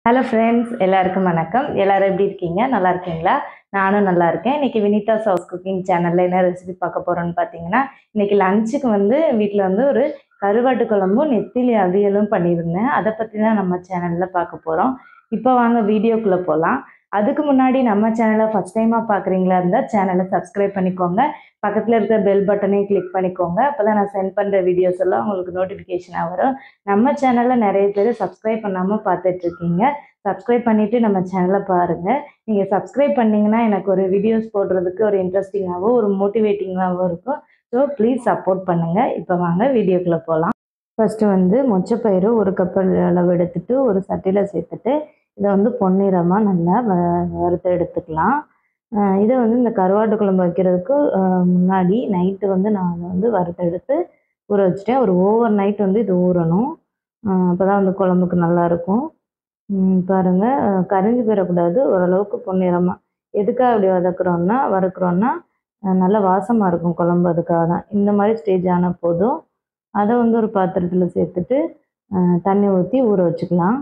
hello friends எல்லாருக்கும் வணக்கம் எல்லாரும் எப்படி இருக்கீங்க நல்லா இருக்கீங்களா நானும் நல்லா இருக்கேன் இன்னைக்கு வினிதா சவுஸ் குக்கிங் சேனலில் என்ன ரெசிபி பார்க்க போகிறோன்னு பார்த்தீங்கன்னா இன்னைக்கு லஞ்சுக்கு வந்து வீட்டில் வந்து ஒரு கருவாட்டு குழம்பும் நெத்திலி அவியலும் பண்ணியிருந்தேன் அதை பற்றி தான் நம்ம சேனலில் பார்க்க போகிறோம் இப்போ வாங்க வீடியோக்குள்ளே போகலாம் அதுக்கு முன்னாடி நம்ம சேனலை ஃபஸ்ட் டைமாக பார்க்குறீங்களா இருந்தால் சேனலை சப்ஸ்கிரைப் பண்ணிக்கோங்க பக்கத்தில் இருக்கிற பெல் பட்டனையும் கிளிக் பண்ணிக்கோங்க அப்போ தான் நான் சென்ட் பண்ணுற வீடியோஸ் எல்லாம் உங்களுக்கு நோட்டிஃபிகேஷனாக வரும் நம்ம சேனலில் நிறைய பேர் சப்ஸ்கிரைப் பண்ணாமல் பார்த்துட்ருக்கீங்க சப்ஸ்கிரைப் பண்ணிவிட்டு நம்ம சேனலை பாருங்கள் நீங்கள் சப்ஸ்கிரைப் பண்ணிங்கன்னா எனக்கு ஒரு வீடியோஸ் போடுறதுக்கு ஒரு இன்ட்ரெஸ்டிங்காகவும் ஒரு மோட்டிவேட்டிங்காகவும் இருக்கும் ஸோ ப்ளீஸ் சப்போர்ட் பண்ணுங்கள் இப்போ வாங்க வீடியோக்குள்ளே போகலாம் ஃபஸ்ட்டு வந்து மொச்சப்பயிறு ஒரு கப் அளவு எடுத்துட்டு ஒரு சட்டியில் சேர்த்துட்டு இதை வந்து பொன்னிறமாக நல்லா வ வறுத்து எடுத்துக்கலாம் அஹ் இதை வந்து இந்த கருவாட்டு குழம்பு வைக்கிறதுக்கு அஹ் முன்னாடி நைட்டு வந்து நான் அதை வந்து வறுத்து எடுத்து ஊற வச்சுட்டேன் ஒரு ஓவர் நைட் வந்து இது ஊறணும் அப்போ தான் வந்து குழம்புக்கு நல்லாயிருக்கும் பாருங்கள் அஹ் கரிஞ்சு போயிடக்கூடாது ஓரளவுக்கு பொன்னிறமாக எதுக்காக அப்படி வதக்குறோன்னா வறுக்கிறோன்னா அஹ் நல்ல வாசமாக இருக்கும் குழம்பு அதுக்காக தான் இந்த மாதிரி ஸ்டேஜ் ஆன போதும் அதை வந்து ஒரு பாத்திரத்தில் சேர்த்துட்டு அஹ் தண்ணி ஊற்றி ஊற வச்சுக்கலாம்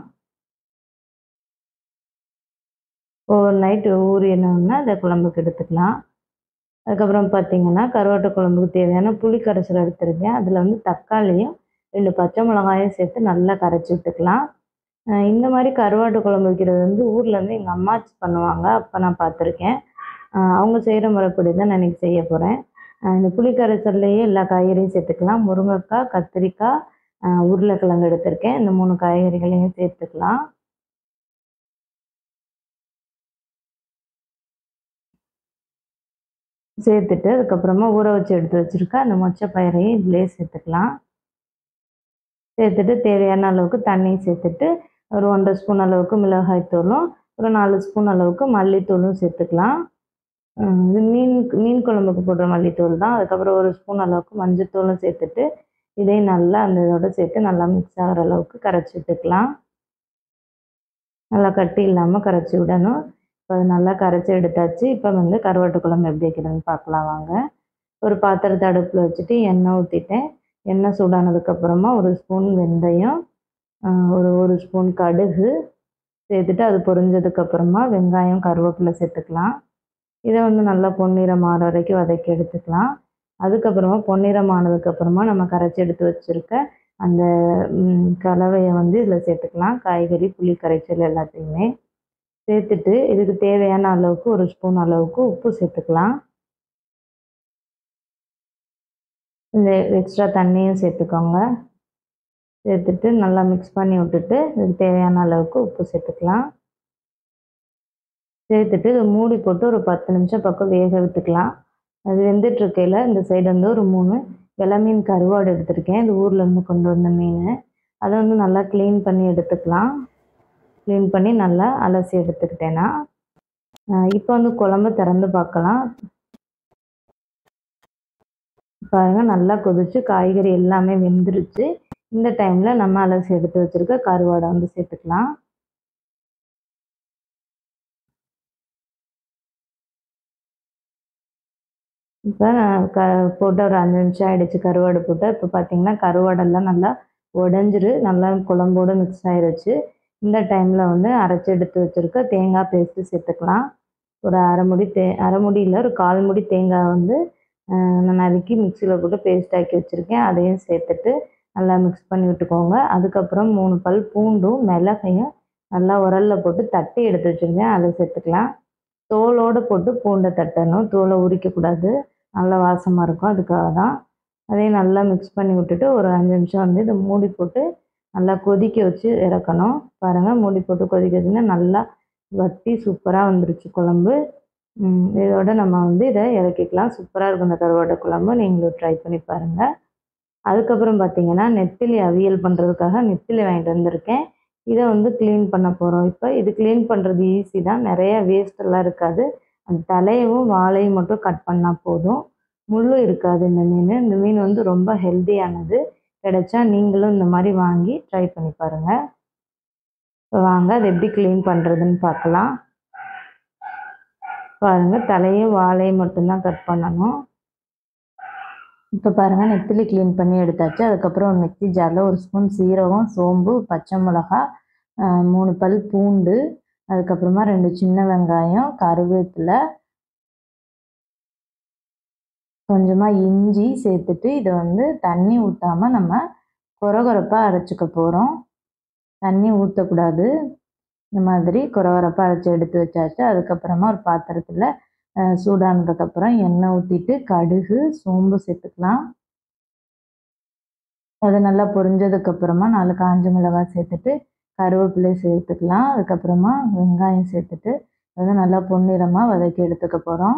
ஓவர் நைட்டு ஊறினோன்னா அதை குழம்புக்கு எடுத்துக்கலாம் அதுக்கப்புறம் பார்த்தீங்கன்னா கருவாட்டு குழம்புக்கு தேவையான புளி கரைசல் எடுத்துருக்கேன் அதில் வந்து தக்காளியும் ரெண்டு பச்சை மிளகாயும் சேர்த்து நல்லா கரைச்சி விட்டுக்கலாம் அஹ் இந்த மாதிரி கருவாட்டு குழம்பு வைக்கிறது வந்து ஊரில் வந்து எங்கள் அம்மா பண்ணுவாங்க அப்போ நான் பார்த்துருக்கேன் அஹ் அவங்க செய்கிற முறைப்படி தான் நான் இன்றைக்கி செய்ய போகிறேன் இந்த புளி கரைசல்லையே எல்லா காய்கறியும் சேர்த்துக்கலாம் முருங்கைக்காய் கத்திரிக்காய் அஹ் உருளைக்கிழங்கு எடுத்திருக்கேன் இந்த மூணு காய்கறிகளையும் சேர்த்துக்கலாம் சேர்த்துட்டு அதுக்கப்புறமா ஊற வச்சு எடுத்து வச்சுருக்க அந்த மொச்சை பயிரையும் இதிலே சேர்த்துக்கலாம் சேர்த்துட்டு தேவையான அளவுக்கு தண்ணியும் சேர்த்துட்டு ஒரு ஒன்றரை ஸ்பூன் அளவுக்கு மிளகாய் தூளும் ஒரு நாலு ஸ்பூன் அளவுக்கு மல்லித்தூளும் சேர்த்துக்கலாம் அஹ் இது மீன் மீன் குழம்புக்கு போடுற மல்லித்தூள் தான் அதுக்கப்புறம் ஒரு ஸ்பூன் அளவுக்கு மஞ்சத்தூளும் சேர்த்துட்டு இதையும் நல்லா அந்த இதோட சேர்த்து நல்லா மிக்ஸ் ஆகிற அளவுக்கு கரைச்சி விட்டுக்கலாம் நல்லா கட்டி இல்லாமல் கரைச்சி விடணும் இப்போ அது நல்லா கரைச்சி எடுத்தாச்சு இப்போ வந்து கருவாட்டு குழம்பு எப்படி வைக்கிறதுன்னு பார்க்கலாம் வாங்க ஒரு பாத்திரத்தை அடுப்பில் வச்சுட்டு எண்ணெய் ஊற்றிட்டேன் எண்ணெய் சூடானதுக்கப்புறமா ஒரு ஸ்பூன் வெந்தயம் ஆஹ் ஒரு ஒரு ஸ்பூன் கடுகு சேர்த்துட்டு அது பொரிஞ்சதுக்கப்புறமா வெங்காயம் கருவேப்பிலை சேர்த்துக்கலாம் இதை வந்து நல்லா பொன்னிறம் ஆற வரைக்கும் வதக்கி எடுத்துக்கலாம் அதுக்கப்புறமா பொன்னிறம் ஆனதுக்கப்புறமா நம்ம கரைச்சி எடுத்து வச்சுருக்க அந்த ம், கலவையை வந்து இதில் சேர்த்துக்கலாம் காய்கறி புளி கரைச்சல் எல்லாத்தையுமே சேர்த்துட்டு இதுக்கு தேவையான அளவுக்கு ஒரு ஸ்பூன் அளவுக்கு உப்பு சேர்த்துக்கலாம் இந்த எக்ஸ்ட்ரா தண்ணியும் சேர்த்துக்கோங்க சேர்த்துட்டு நல்லா மிக்ஸ் பண்ணி விட்டுட்டு இதுக்கு தேவையான அளவுக்கு உப்பு சேர்த்துக்கலாம் சேர்த்துட்டு இதை மூடி போட்டு ஒரு பத்து நிமிஷம் பக்கம் வேக விட்டுக்கலாம் அது வெந்துட்டு இருக்கையில் இந்த சைடு வந்து ஒரு மூணு வெலை மீன் கருவாடு எடுத்திருக்கேன் இது ஊர்லேருந்து கொண்டு வந்த மீன் அதை வந்து நல்லா க்ளீன் பண்ணி எடுத்துக்கலாம் க்ளீன் பண்ணி நல்லா அலசி எடுத்துக்கிட்டேன்னா இப்போ வந்து குழம்பு திறந்து பார்க்கலாம் பாருங்க நல்லா கொதிச்சு காய்கறி எல்லாமே வெந்துருச்சு இந்த டைமில் நம்ம அலசி எடுத்து வச்சிருக்க கருவாடை வந்து சேர்த்துக்கலாம் இப்போ நான் க போட்டு ஒரு அஞ்சு நிமிஷம் ஆயிடுச்சு கருவாடு போட்டு இப்போ பார்த்தீங்கன்னா கருவாடெல்லாம் நல்லா உடஞ்சிரு நல்லா குழம்போடு மிக்ஸ் ஆயிருச்சு இந்த டைமில் வந்து அரைச்சி எடுத்து வச்சுருக்க தேங்காய் பேஸ்ட்டு சேர்த்துக்கலாம் ஒரு அரை முடி தே அரை முடியில் ஒரு கால் முடி தேங்காய் வந்து அஹ், நான் நறுக்கி மிக்சியில் போட்டு பேஸ்ட் ஆக்கி வச்சுருக்கேன் அதையும் சேர்த்துட்டு நல்லா மிக்ஸ் பண்ணி விட்டுக்கோங்க அதுக்கப்புறம் மூணு பல் பூண்டும் மிளகையும் நல்லா உரலில் போட்டு தட்டி எடுத்து வச்சுருக்கேன் அதை சேர்த்துக்கலாம் தோலோடு போட்டு பூண்டை தட்டணும் தோலை உரிக்கக்கூடாது நல்லா வாசமாக இருக்கும் அதுக்காக தான் அதையும் நல்லா மிக்ஸ் பண்ணி விட்டுட்டு ஒரு அஞ்சு நிமிஷம் வந்து இதை மூடி போட்டு நல்லா கொதிக்க வச்சு இறக்கணும் பாருங்கள் மூடி போட்டு கொதிக்க வச்சுன்னா நல்லா வத்தி சூப்பராக வந்துருச்சு குழம்பு ம், இதோட நம்ம வந்து இதை இறக்கிக்கலாம் சூப்பராக இருக்கும் இந்த கருவாட்டு குழம்பு நீங்களும் ட்ரை பண்ணி பாருங்கள் அதுக்கப்புறம் பார்த்தீங்கன்னா நெத்திலி அவியல் பண்ணுறதுக்காக நெத்திலி வாங்கிட்டு வந்திருக்கேன் இதை வந்து க்ளீன் பண்ண போகிறோம் இப்போ இது க்ளீன் பண்ணுறது ஈஸி தான் நிறைய வேஸ்ட் எல்லாம் இருக்காது அந்த தலையவும் வாழையும் மட்டும் கட் பண்ணால் போதும் முள்ளு இருக்காது இந்த மீன் இந்த மீன் வந்து ரொம்ப ஹெல்த்தியானது கிடைச்சா நீங்களும் இந்த மாதிரி வாங்கி ட்ரை பண்ணி பாருங்கள் இப்போ வாங்க அது எப்படி க்ளீன் பண்ணுறதுன்னு பார்க்கலாம் பாருங்கள் தலையும் வாழையும் மட்டும்தான் கட் பண்ணணும் இப்போ பாருங்கள் நெத்திலி க்ளீன் பண்ணி எடுத்தாச்சு அதுக்கப்புறம் ஒரு மிக்ஸி ஜாரில் ஒரு ஸ்பூன் சீரகம் சோம்பு பச்சை மிளகா ஆஹ் மூணு பல் பூண்டு அதுக்கப்புறமா ரெண்டு சின்ன வெங்காயம் கருவேப்பிலை கொஞ்சமாக இஞ்சி சேர்த்துட்டு இதை வந்து தண்ணி ஊற்றாம நம்ம கொரகொரப்பாக அரைச்சிக்க போகிறோம் தண்ணி ஊற்றக்கூடாது இந்த மாதிரி கொரகொரப்பாக அரைச்சி எடுத்து வச்சாச்சு அதுக்கப்புறமா ஒரு பாத்திரத்தில் சூடானதுக்கப்புறம் எண்ணெய் ஊற்றிட்டு கடுகு சோம்பு சேர்த்துக்கலாம் அது நல்லா பொரிஞ்சதுக்கப்புறமா நாலு காஞ்ச மிளகாய் சேர்த்துட்டு கருவேப்பிலை சேர்த்துக்கலாம் அதுக்கப்புறமா வெங்காயம் சேர்த்துட்டு அதை நல்லா பொன்னிறமாக வதக்கி எடுத்துக்க போகிறோம்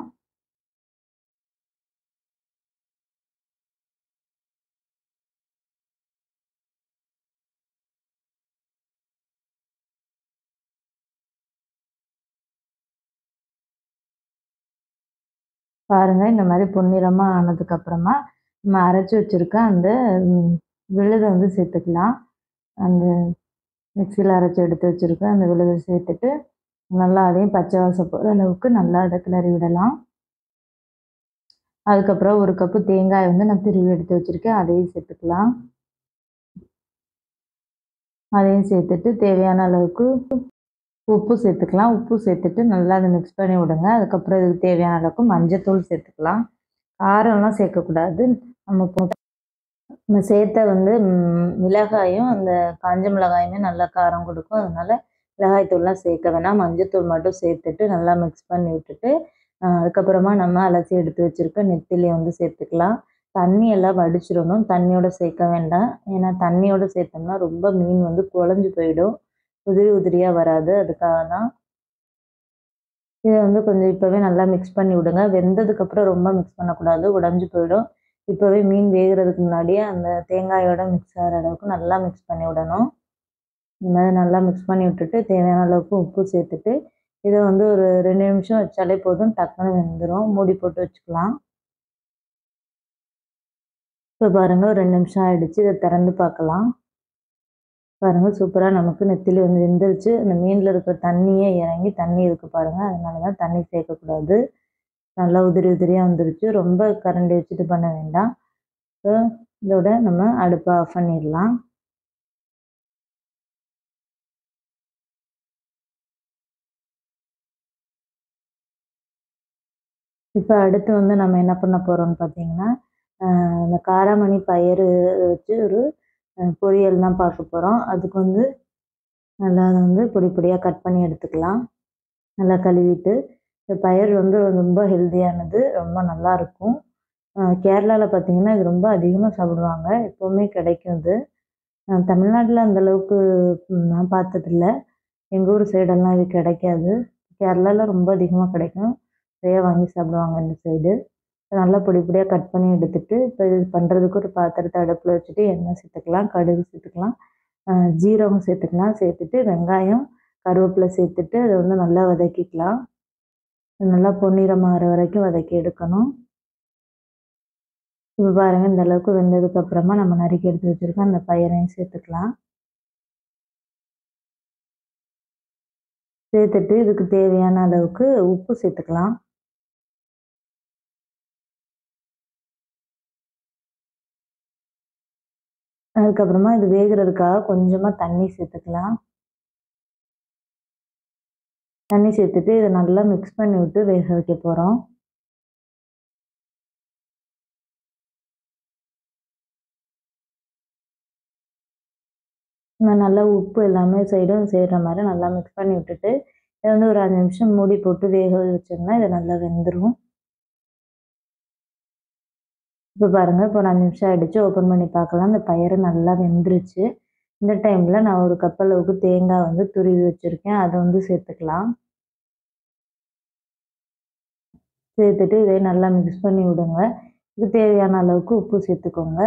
பாருங்கள் இந்த மாதிரி பொன்னிறமாக ஆனதுக்கப்புறமா நம்ம அரைச்சி வச்சுருக்க அந்த ம், விழுதை வந்து சேர்த்துக்கலாம் அந்த மிக்சியில் அரைச்சி எடுத்து வச்சுருக்க அந்த விழுதை சேர்த்துட்டு நல்லா அதையும் பச்சை வாசம் போகிற அளவுக்கு நல்லா அதை கிளறி விடலாம் அதுக்கப்புறம் ஒரு கப்பு தேங்காய் வந்து நான் திருவி எடுத்து வச்சுருக்கேன் அதையும் சேர்த்துக்கலாம் அதையும் சேர்த்துட்டு தேவையான அளவுக்கு உப்பு சேர்த்துக்கலாம் உப்பு சேர்த்துட்டு நல்லா அதை மிக்ஸ் பண்ணி விடுங்க அதுக்கப்புறம் இதுக்கு தேவையான அளவுக்கு மஞ்சத்தூள் சேர்த்துக்கலாம் காரம்லாம் சேர்க்கக்கூடாது நம்ம இப்போ நம்ம சேர்த்த வந்து ம், மிளகாயும் அந்த காஞ்ச மிளகாயுமே நல்லா காரம் கொடுக்கும் அதனால மிளகாய்த்தூள்லாம் சேர்க்க வேணாம் மஞ்சத்தூள் மட்டும் சேர்த்துட்டு நல்லா மிக்ஸ் பண்ணி விட்டுட்டு ஆஹ், அதுக்கப்புறமா நம்ம அலசி எடுத்து வச்சுருக்க நெத்திலியை வந்து சேர்த்துக்கலாம் தண்ணி எல்லாம் வடிச்சிடணும் தண்ணியோட சேர்க்க வேண்டாம் ஏன்னா தண்ணியோட சேர்த்தோம்னா ரொம்ப மீன் வந்து குழஞ்சு போயிடும் உதிரி உதிரியாக வராது அதுக்காக தான் இதை வந்து கொஞ்சம் இப்போவே நல்லா மிக்ஸ் பண்ணி விடுங்க வெந்ததுக்கப்புறம் ரொம்ப மிக்ஸ் பண்ணக்கூடாது உடஞ்சி போயிடும் இப்போவே மீன் வேகிறதுக்கு முன்னாடியே அந்த தேங்காயோட மிக்ஸ் ஆகிற அளவுக்கு நல்லா மிக்ஸ் பண்ணி விடணும் இந்த மாதிரி நல்லா மிக்ஸ் பண்ணி விட்டுட்டு தேவையான அளவுக்கு உப்பு சேர்த்துட்டு இதை வந்து ஒரு ரெண்டு நிமிஷம் வச்சாலே போதும் டக்குன்னு வெந்துடும் மூடி போட்டு வச்சுக்கலாம் இப்போ பாருங்கள் ஒரு ரெண்டு நிமிஷம் ஆயிடுச்சு இதை திறந்து பார்க்கலாம் பாருங்கள் சூப்பராக நமக்கு நெத்திலி வந்து வெந்துருச்சு அந்த மீனில் இருக்கிற தண்ணியே இறங்கி தண்ணி இருக்குது பாருங்கள் அதனால தான் தண்ணி சேர்க்கக்கூடாது நல்லா உதிரி உதிரியாக வந்துருச்சு ரொம்ப கரண்டி வச்சு இது பண்ண வேண்டாம் ஸோ இதோட நம்ம அடுப்பை ஆஃப் பண்ணிடலாம் இப்போ அடுத்து வந்து நம்ம என்ன பண்ண போகிறோம்னு பார்த்தீங்கன்னா ஆஹ் இந்த காராமணி பயிறு வச்சு ஒரு ஆஹ் பொரியல் தான் பார்க்க போகிறோம் அதுக்கு வந்து நல்லா அதை வந்து பொடி பொடியாக கட் பண்ணி எடுத்துக்கலாம் நல்லா கழுவிட்டு இந்த பயிர் வந்து ரொம்ப ஹெல்த்தியானது ரொம்ப நல்லா இருக்கும் கேரளாவில் பார்த்தீங்கன்னா இது ரொம்ப அதிகமாக சாப்பிடுவாங்க எப்போவுமே கிடைக்கும் இது ஆஹ் தமிழ்நாட்டில் அந்த அளவுக்கு ம், நான் பார்த்ததில்ல எங்கள் ஊர் சைடெல்லாம் இது கிடைக்காது கேரளாவில் ரொம்ப அதிகமாக கிடைக்கும் நிறைய வாங்கி சாப்பிடுவாங்க இந்த சைடு நல்லா பொடி பொடியாக கட் பண்ணி எடுத்துட்டு இப்போ இது பண்ணுறதுக்கு ஒரு பாத்திரத்தை அடுப்பில் வச்சுட்டு எண்ணெய் சேர்த்துக்கலாம் கடுகு சேர்த்துக்கலாம் ஆஹ் ஜீரகம் சேர்த்துக்கலாம் சேர்த்துட்டு வெங்காயம் கருவேப்பிலை சேர்த்துட்டு அதை வந்து நல்லா வதக்கிக்கலாம் இது நல்லா பொன்னிறம் ஆகிற வரைக்கும் வதக்கி எடுக்கணும் இப்போ பாருங்கள் இந்த அளவுக்கு வெந்ததுக்கு அப்புறமா நம்ம நறுக்கி எடுத்து வச்சுருக்க அந்த பயிரையும் சேர்த்துக்கலாம் சேர்த்துட்டு இதுக்கு தேவையான அளவுக்கு உப்பு சேர்த்துக்கலாம் அதுக்கப்புறமா இது வேகிறதுக்காக கொஞ்சமாக தண்ணி சேர்த்துக்கலாம் தண்ணி சேர்த்துட்டு இதை நல்லா மிக்ஸ் பண்ணி விட்டு வேக வைக்க போகிறோம் நான் நல்லா உப்பு எல்லாமே சைடும் சேர்கிற மாதிரி நல்லா மிக்ஸ் பண்ணி விட்டுட்டு இதை வந்து ஒரு அஞ்சு நிமிஷம் மூடி போட்டு வேக வச்சோம்னா இது நல்லா வெந்துடும் இப்போ பாருங்கள் இப்போ ஒரு அஞ்சு நிமிஷம் ஆகிடுச்சு ஓப்பன் பண்ணி பார்க்கலாம் இந்த பயிறு நல்லா வெந்துருச்சு இந்த டைமில் நான் ஒரு கப் அளவுக்கு தேங்காய் வந்து துருவி வச்சுருக்கேன் அதை வந்து சேர்த்துக்கலாம் சேர்த்துட்டு இதை நல்லா மிக்ஸ் பண்ணி விடுங்க இது தேவையான அளவுக்கு உப்பு சேர்த்துக்கோங்க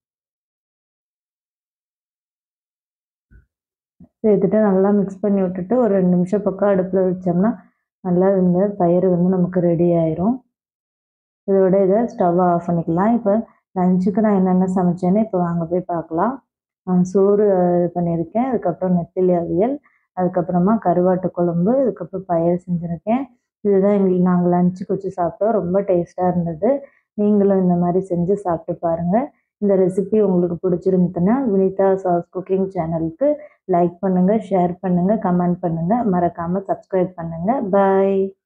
சேர்த்துட்டு நல்லா மிக்ஸ் பண்ணி விட்டுட்டு ஒரு ரெண்டு நிமிஷம் பக்கம் அடுப்பில் வச்சோம்னா நல்லா இந்த பயிறு வந்து நமக்கு ரெடி ஆயிரும் இதோட இதை ஸ்டவ்வை ஆஃப் பண்ணிக்கலாம் இப்போ லஞ்சுக்கு நான் என்னென்ன சமைச்சேன்னு இப்போ வாங்க போய் பார்க்கலாம் நான் சோறு அஹ், பண்ணியிருக்கேன் அதுக்கப்புறம் நெத்திலி அவியல் அதுக்கப்புறமா கருவாட்டு குழம்பு அதுக்கப்புறம் பயிர் செஞ்சுருக்கேன் இதுதான் எங்களுக்கு நாங்கள் லஞ்சுக்கு வச்சு சாப்பிட்டோம் ரொம்ப டேஸ்ட்டாக இருந்தது நீங்களும் இந்த மாதிரி செஞ்சு சாப்பிட்டு பாருங்கள் இந்த ரெசிபி உங்களுக்கு பிடிச்சிருந்துச்சுன்னா வினிதா சாஸ் குக்கிங் சேனலுக்கு லைக் பண்ணுங்கள் ஷேர் பண்ணுங்கள் கமெண்ட் பண்ணுங்கள் மறக்காமல் சப்ஸ்கிரைப் பண்ணுங்கள் பாய்